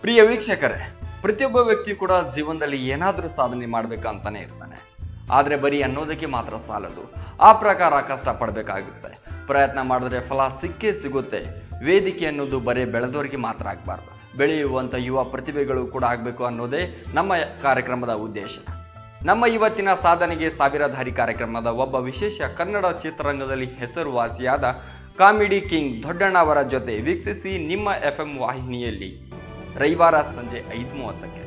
ಪ್ರಿಯ ವೀಕ್ಷಕರೇ ಪ್ರತಿಯೊಬ್ಬ ವ್ಯಕ್ತಿ ಕೂಡ ಜೀವನದಲ್ಲಿ ಏನಾದರೂ ಸಾಧನೆ ಮಾಡ್ಬೇಕಂತಾನೆ ಇರ್ತಾನೆ ಆದ್ರೆ ಬರೀ ಅನ್ನೋದಕ್ಕೆ ಮಾತ್ರ ಸಾಲದು ಆ ಪ್ರಕಾರ ಕಷ್ಟ ಪಡ್ಬೇಕಾಗುತ್ತೆ ಪ್ರಯತ್ನ ಮಾಡಿದ್ರೆ ಫಲ ಸಿಕ್ಕೇ ಸಿಗುತ್ತೆ ವೇದಿಕೆ ಅನ್ನೋದು ಬರೀ ಬೆಳೆದವರಿಗೆ ಮಾತ್ರ ಆಗಬಾರ್ದು ಬೆಳೆಯುವಂತ ಯುವ ಪ್ರತಿಭೆಗಳು ಕೂಡ ಆಗಬೇಕು ಅನ್ನೋದೇ ನಮ್ಮ ಕಾರ್ಯಕ್ರಮದ ಉದ್ದೇಶ ನಮ್ಮ ಇವತ್ತಿನ ಸಾಧನೆಗೆ ಸಾವಿರಧಾರಿ ಕಾರ್ಯಕ್ರಮದ ಒಬ್ಬ ವಿಶೇಷ ಕನ್ನಡ ಚಿತ್ರರಂಗದಲ್ಲಿ ಹೆಸರುವಾಸಿಯಾದ ಕಾಮಿಡಿ ಕಿಂಗ್ ದೊಡ್ಡಣ್ಣ ಅವರ ಜೊತೆ ವೀಕ್ಷಿಸಿ ನಿಮ್ಮ ಎಫ್ ಎಂ ವಾಹಿನಿಯಲ್ಲಿ ರವಿವಾರ ಸಂಜೆ ಐದು ಮೂವತ್ತಕ್ಕೆ